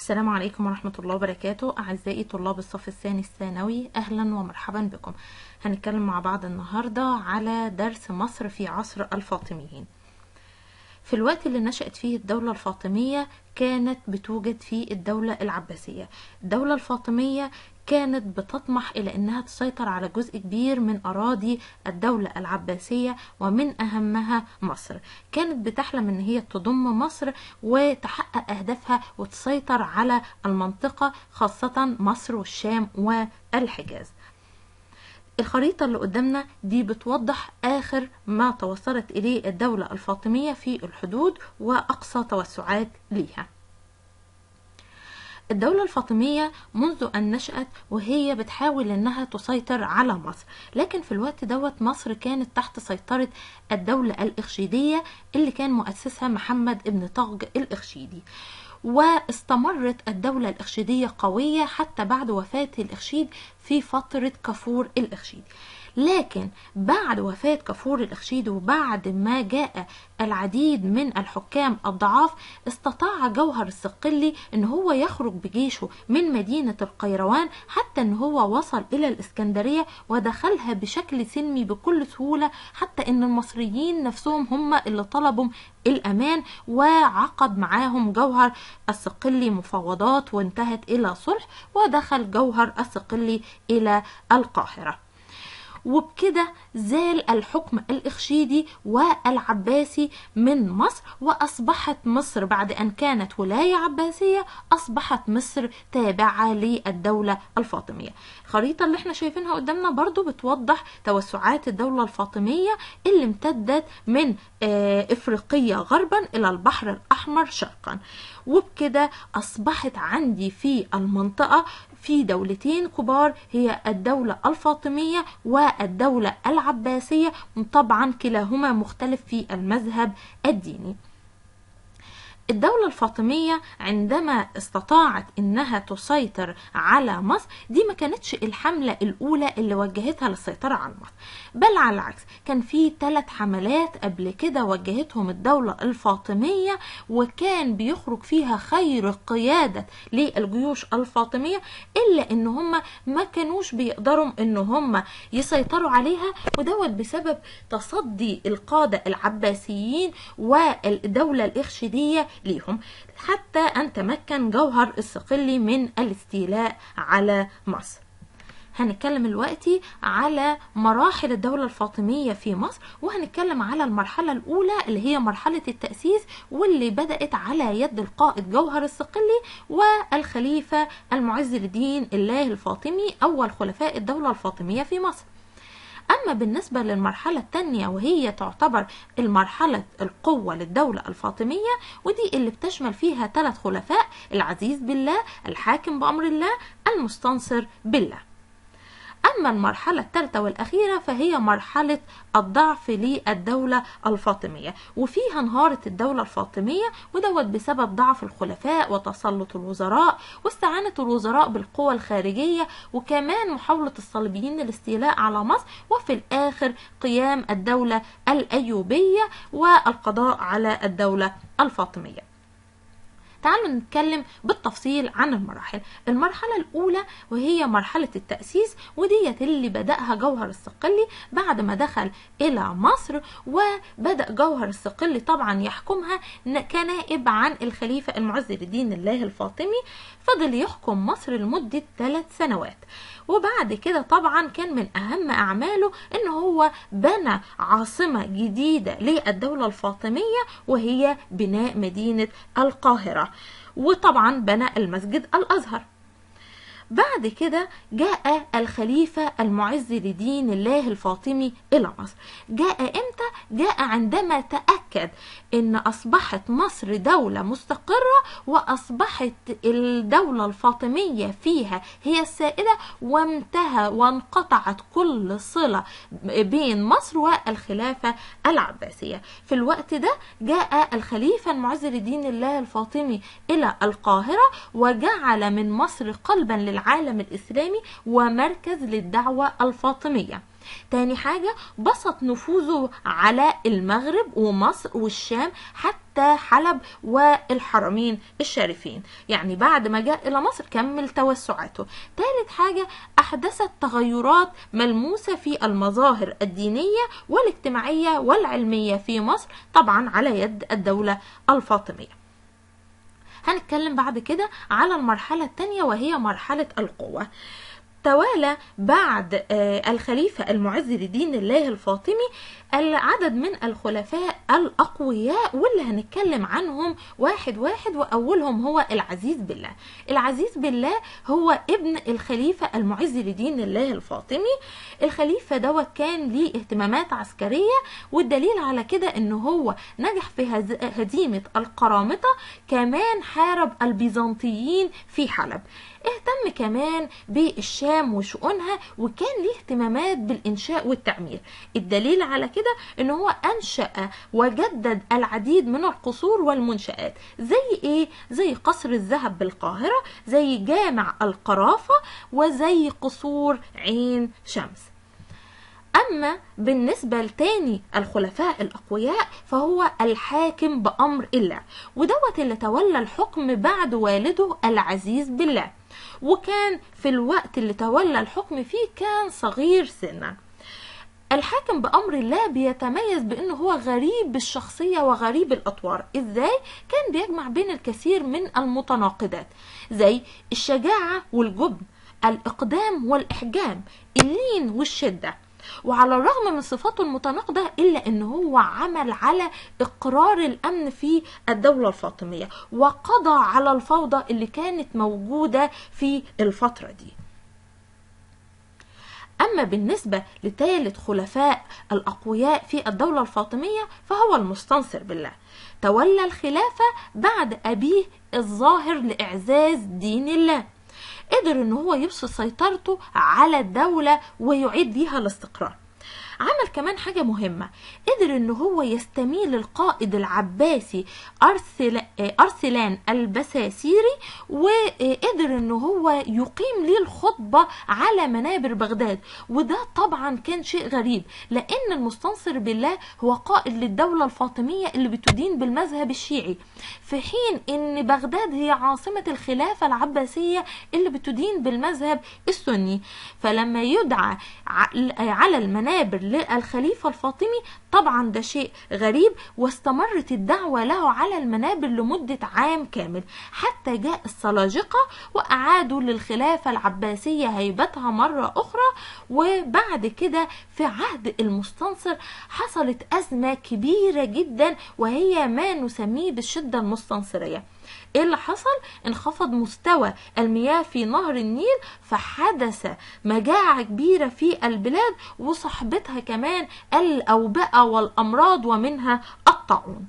السلام عليكم ورحمة الله وبركاته أعزائي طلاب الصف الثاني الثانوي أهلا ومرحبا بكم هنتكلم مع بعض النهاردة على درس مصر في عصر الفاطميين في الوقت اللي نشأت فيه الدولة الفاطمية كانت بتوجد فيه الدولة العباسية الدولة الفاطمية كانت بتطمح إلى أنها تسيطر على جزء كبير من أراضي الدولة العباسية ومن أهمها مصر كانت بتحلم أن هي تضم مصر وتحقق أهدافها وتسيطر على المنطقة خاصة مصر والشام والحجاز الخريطة اللي قدامنا دي بتوضح آخر ما توصلت إليه الدولة الفاطمية في الحدود وأقصى توسعات ليها الدولة الفاطمية منذ أن نشأت وهي بتحاول أنها تسيطر على مصر لكن في الوقت دوت مصر كانت تحت سيطرة الدولة الإخشيدية اللي كان مؤسسها محمد ابن طغج الإخشيدي واستمرت الدولة الإخشيدية قوية حتى بعد وفاة الإخشيد في فترة كفور الإخشيد لكن بعد وفاة كفور الإخشيد وبعد ما جاء العديد من الحكام الضعاف استطاع جوهر الصقلي ان هو يخرج بجيشه من مدينة القيروان حتى ان هو وصل الى الاسكندرية ودخلها بشكل سلمي بكل سهولة حتى ان المصريين نفسهم هم اللي طلبوا الامان وعقد معاهم جوهر الصقلي مفاوضات وانتهت الى صلح ودخل جوهر الصقلي الى القاهره وبكده زال الحكم الإخشيدي والعباسي من مصر وأصبحت مصر بعد أن كانت ولاية عباسية أصبحت مصر تابعة للدولة الفاطمية الخريطة اللي احنا شايفينها قدامنا برضو بتوضح توسعات الدولة الفاطمية اللي امتدت من إفريقيا غربا إلى البحر الأحمر شرقا وبكده أصبحت عندي في المنطقة في دولتين كبار هي الدولة الفاطمية والدولة العباسية طبعا كلاهما مختلف في المذهب الديني الدولة الفاطمية عندما استطاعت انها تسيطر على مصر دي ما كانتش الحملة الاولى اللي وجهتها للسيطرة على مصر بل على العكس كان في ثلاث حملات قبل كده وجهتهم الدولة الفاطمية وكان بيخرج فيها خير قيادة للجيوش الفاطمية الا ان هم ما كانوش بيقدروا ان هم يسيطروا عليها ودوت بسبب تصدي القادة العباسيين والدولة الاخشيدية ليهم حتى أن تمكن جوهر الصقلي من الاستيلاء على مصر هنتكلم دلوقتي على مراحل الدولة الفاطمية في مصر وهنتكلم على المرحلة الأولى اللي هي مرحلة التأسيس واللي بدأت على يد القائد جوهر الصقلي والخليفة المعز لدين الله الفاطمي أول خلفاء الدولة الفاطمية في مصر أما بالنسبة للمرحلة الثانية وهي تعتبر المرحلة القوة للدولة الفاطمية ودي اللي بتشمل فيها ثلاث خلفاء العزيز بالله الحاكم بأمر الله المستنصر بالله أما المرحلة الثالثة والأخيرة فهي مرحلة الضعف للدولة الفاطمية وفيها انهارت الدولة الفاطمية ودوت بسبب ضعف الخلفاء وتسلط الوزراء واستعانة الوزراء بالقوى الخارجية وكمان محاولة الصليبيين الاستيلاء على مصر وفي الآخر قيام الدولة الأيوبية والقضاء على الدولة الفاطمية تعالوا نتكلم بالتفصيل عن المراحل المرحلة الأولى وهي مرحلة التأسيس وديت اللي بدأها جوهر الصقلي بعد ما دخل إلى مصر وبدأ جوهر الصقلي طبعا يحكمها كنائب عن الخليفة المعز لدين الله الفاطمي فضل يحكم مصر لمدة ثلاث سنوات وبعد كده طبعا كان من أهم أعماله إن هو بنى عاصمة جديدة للدولة الفاطمية وهي بناء مدينة القاهرة وطبعا بنى المسجد الأزهر بعد كده جاء الخليفة المعز لدين الله الفاطمي إلى مصر جاء إمتى؟ جاء عندما تأكد إن أصبحت مصر دولة مستقرة وأصبحت الدولة الفاطمية فيها هي السائدة وانتهى وانقطعت كل صلة بين مصر والخلافة العباسية في الوقت ده جاء الخليفة المعز لدين الله الفاطمي إلى القاهرة وجعل من مصر قلبا للعالم الإسلامي ومركز للدعوة الفاطمية تاني حاجة بسط نفوذه على المغرب ومصر والشام حتى حلب والحرمين الشريفين يعني بعد ما جاء إلى مصر كمل توسعاته تالت حاجة أحدثت تغيرات ملموسة في المظاهر الدينية والاجتماعية والعلمية في مصر طبعا على يد الدولة الفاطمية هنتكلم بعد كده على المرحلة الثانية وهي مرحلة القوة توالى بعد آه، الخليفة المعز لدين الله الفاطمي العدد من الخلفاء الأقوياء واللي هنتكلم عنهم واحد واحد وأولهم هو العزيز بالله العزيز بالله هو ابن الخليفة المعز لدين الله الفاطمي الخليفة دوت كان ليه اهتمامات عسكرية والدليل على كده ان هو نجح في هز- هزيمة القرامطة كمان حارب البيزنطيين في حلب اهتم كمان بالشام وشؤونها وكان ليه اهتمامات بالإنشاء والتعمير الدليل على كده ان هو أنشأ وجدد العديد من القصور والمنشآت زي ايه؟ زي قصر الذهب بالقاهرة زي جامع القرافة وزي قصور عين شمس أما بالنسبة لتاني الخلفاء الأقوياء فهو الحاكم بأمر الله ودوت اللي تولى الحكم بعد والده العزيز بالله وكان في الوقت اللي تولى الحكم فيه كان صغير سنا الحاكم بأمر الله بيتميز بأنه هو غريب الشخصية وغريب الأطوار إزاي؟ كان بيجمع بين الكثير من المتناقضات زي الشجاعة والجبن الإقدام والإحجام اللين والشدة وعلى الرغم من صفاته المتناقضة إلا أنه هو عمل على إقرار الأمن في الدولة الفاطمية وقضى على الفوضى اللي كانت موجودة في الفترة دي أما بالنسبة لثالث خلفاء الأقوياء في الدولة الفاطمية فهو المستنصر بالله تولى الخلافة بعد أبيه الظاهر لإعزاز دين الله قدر ان هو يبسط سيطرته على الدولة ويعيد ليها الاستقرار عمل كمان حاجة مهمة قدر ان هو يستميل القائد العباسي أرسل... أرسلان البساسيري وقدر ان هو يقيم ليه الخطبة على منابر بغداد وده طبعا كان شيء غريب لان المستنصر بالله هو قائد للدولة الفاطمية اللي بتدين بالمذهب الشيعي في حين ان بغداد هي عاصمة الخلافة العباسية اللي بتدين بالمذهب السني فلما يدعى على المنابر للخليفة الفاطمي طبعا ده شيء غريب واستمرت الدعوة له على المنابر لمدة عام كامل حتى جاء السلاجقة وأعادوا للخلافة العباسية هيبتها مرة أخرى وبعد كده في عهد المستنصر حصلت أزمة كبيرة جدا وهي ما نسميه بالشدة المستنصرية ايه اللي حصل انخفض مستوى المياه في نهر النيل فحدث مجاعة كبيرة في البلاد وصحبتها كمان الأوبئة والأمراض ومنها الطاعون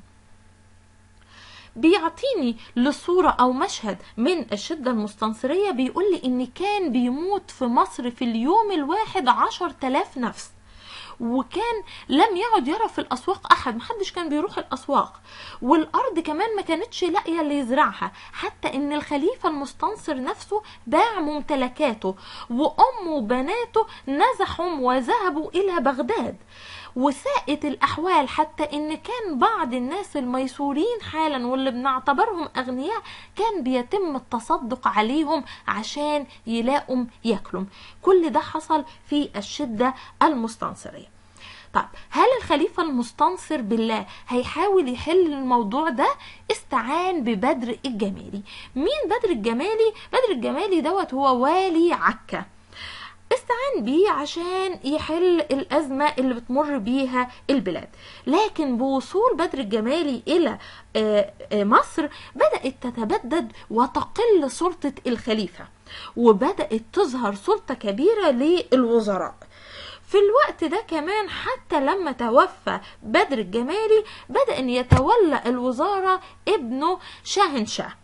بيعطيني لصورة أو مشهد من الشدة المستنصرية بيقول لي إن كان بيموت في مصر في اليوم الواحد عشر تلاف نفس وكان لم يعد يرى في الاسواق احد محدش كان بيروح الاسواق والارض كمان ما كانتش لاقيه اللي يزرعها حتى ان الخليفه المستنصر نفسه باع ممتلكاته وامه وبناته نزحوا وذهبوا الى بغداد وساءت الأحوال حتى إن كان بعض الناس الميسورين حالا واللي بنعتبرهم أغنياء كان بيتم التصدق عليهم عشان يلاقوا ياكلوا كل ده حصل في الشدة المستنصرية طب هل الخليفة المستنصر بالله هيحاول يحل الموضوع ده استعان ببدر الجمالي مين بدر الجمالي بدر الجمالي دوت هو والي عكا استعان بيه عشان يحل الأزمة اللي بتمر بيها البلاد لكن بوصول بدر الجمالي إلى مصر بدأت تتبدد وتقل سلطة الخليفة وبدأت تظهر سلطة كبيرة للوزراء في الوقت ده كمان حتى لما توفى بدر الجمالي بدأ أن يتولى الوزارة ابنه شاهنشاه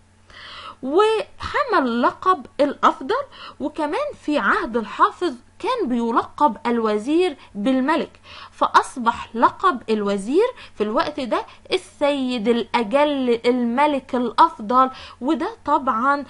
وحمل لقب الأفضل وكمان في عهد الحافظ كان بيلقب الوزير بالملك فأصبح لقب الوزير في الوقت ده السيد الأجل الملك الأفضل وده طبعا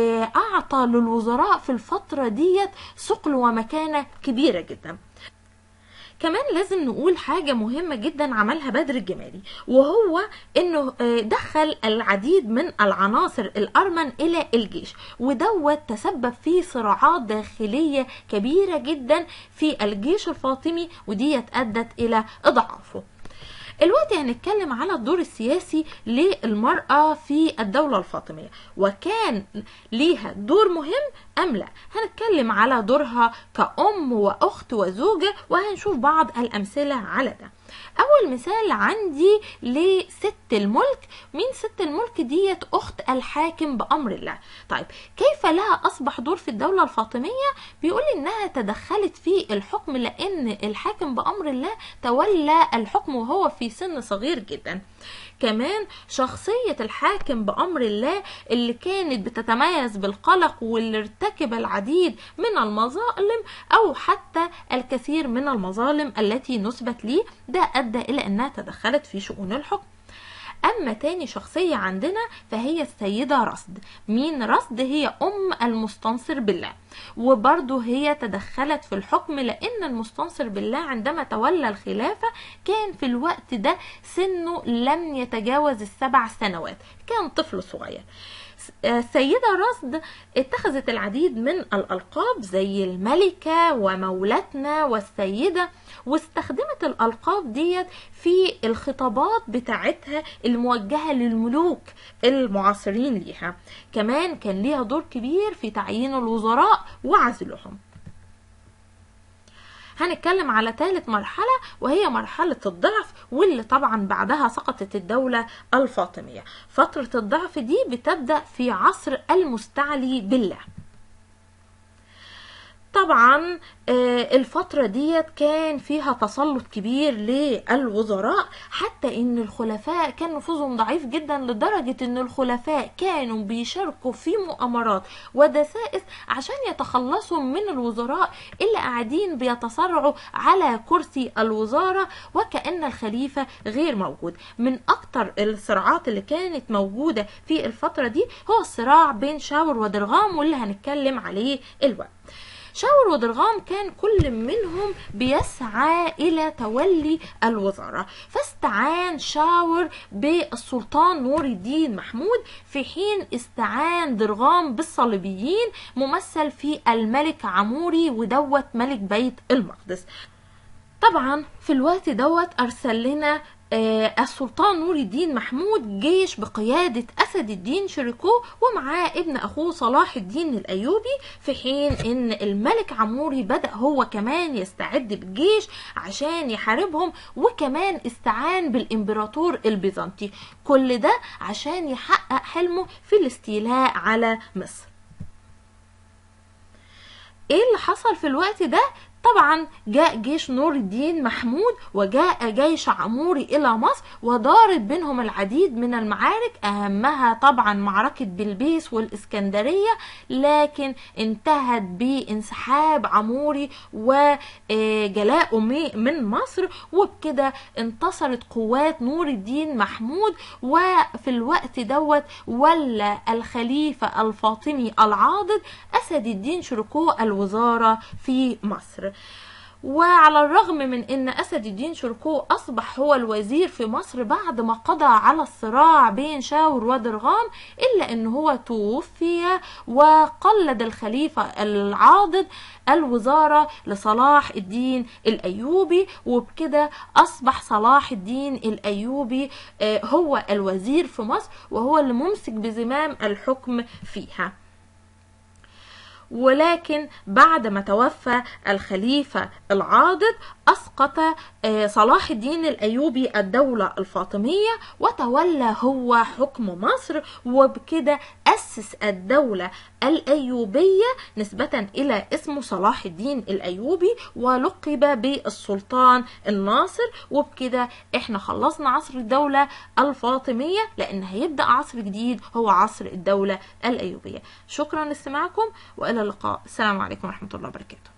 أعطى للوزراء في الفترة ديت ثقل ومكانة كبيرة جدا كمان لازم نقول حاجة مهمة جدا عملها بدر الجمالي وهو انه آه، دخل العديد من العناصر الارمن الى الجيش ودوت تسبب في صراعات داخلية كبيرة جدا في الجيش الفاطمي وديت ادت الى اضعافه الوقت هنتكلم على الدور السياسي للمرأة في الدولة الفاطمية وكان ليها دور مهم أم لا هنتكلم على دورها كأم وأخت وزوجة وهنشوف بعض الأمثلة على ده أول مثال عندي لست الملك مين ست الملك ديت أخت الحاكم بأمر الله طيب كيف لها أصبح دور في الدولة الفاطمية بيقول إنها تدخلت في الحكم لأن الحاكم بأمر الله تولى الحكم وهو في سن صغير جدا كمان شخصية الحاكم بأمر الله اللي كانت بتتميز بالقلق واللي ارتكب العديد من المظالم أو حتى الكثير من المظالم التي نسبت ليه ده أدى إلى أنها تدخلت في شؤون الحكم أما تاني شخصية عندنا فهي السيدة رصد مين رصد هي أم المستنصر بالله وبرضه هي تدخلت في الحكم لأن المستنصر بالله عندما تولى الخلافة كان في الوقت ده سنه لم يتجاوز السبع سنوات كان طفل صغير السيدة رصد اتخذت العديد من الألقاب زي الملكة ومولاتنا والسيدة واستخدمت الألقاب ديت في الخطابات بتاعتها الموجهة للملوك المعاصرين ليها كمان كان ليها دور كبير في تعيين الوزراء وعزلهم هنتكلم على ثالث مرحلة وهي مرحلة الضعف واللي طبعا بعدها سقطت الدولة الفاطمية فترة الضعف دي بتبدأ في عصر المستعلي بالله طبعا آه، الفترة ديت كان فيها تسلط كبير للوزراء حتى ان الخلفاء كان نفوذهم ضعيف جدا لدرجة ان الخلفاء كانوا بيشاركوا في مؤامرات ودسائس عشان يتخلصوا من الوزراء اللي قاعدين بيتصارعوا على كرسي الوزارة وكأن الخليفة غير موجود من اكتر الصراعات اللي كانت موجودة في الفترة دي هو الصراع بين شاور ودرغام واللي هنتكلم عليه الوقت شاور ودرغام كان كل منهم بيسعى إلى تولي الوزارة فاستعان شاور بالسلطان نور الدين محمود في حين استعان درغام بالصليبيين ممثل في الملك عموري ودوت ملك بيت المقدس طبعا في الوقت دوت ارسل لنا آه، السلطان نور الدين محمود جيش بقيادة أسد الدين شريكو ومعاه ابن أخوه صلاح الدين الأيوبي في حين إن الملك عموري بدأ هو كمان يستعد بالجيش عشان يحاربهم وكمان استعان بالإمبراطور البيزنطي كل ده عشان يحقق حلمه في الاستيلاء على مصر ايه اللي حصل في الوقت ده طبعا جاء جيش نور الدين محمود وجاء جيش عموري إلى مصر ودارت بينهم العديد من المعارك أهمها طبعا معركة بلبيس والإسكندرية لكن انتهت بانسحاب عموري وجلاء من مصر وبكده انتصرت قوات نور الدين محمود وفي الوقت دوت ولى الخليفة الفاطمي العاضد أسد الدين شركو الوزارة في مصر وعلى الرغم من ان اسد الدين شركو اصبح هو الوزير في مصر بعد ما قضى على الصراع بين شاور ودرغام الا ان هو توفي وقلد الخليفة العاضد الوزارة لصلاح الدين الايوبي وبكده اصبح صلاح الدين الايوبي آه، هو الوزير في مصر وهو اللي ممسك بزمام الحكم فيها ولكن بعد ما توفى الخليفة العاضد أسقط آه، صلاح الدين الأيوبي الدولة الفاطمية وتولى هو حكم مصر وبكده أسس الدولة الأيوبية نسبة إلى اسمه صلاح الدين الأيوبي ولقب بالسلطان الناصر وبكده احنا خلصنا عصر الدولة الفاطمية لأن هيبدأ عصر جديد هو عصر الدولة الأيوبية شكرا لاستماعكم وإلى اللقاء السلام عليكم ورحمة الله وبركاته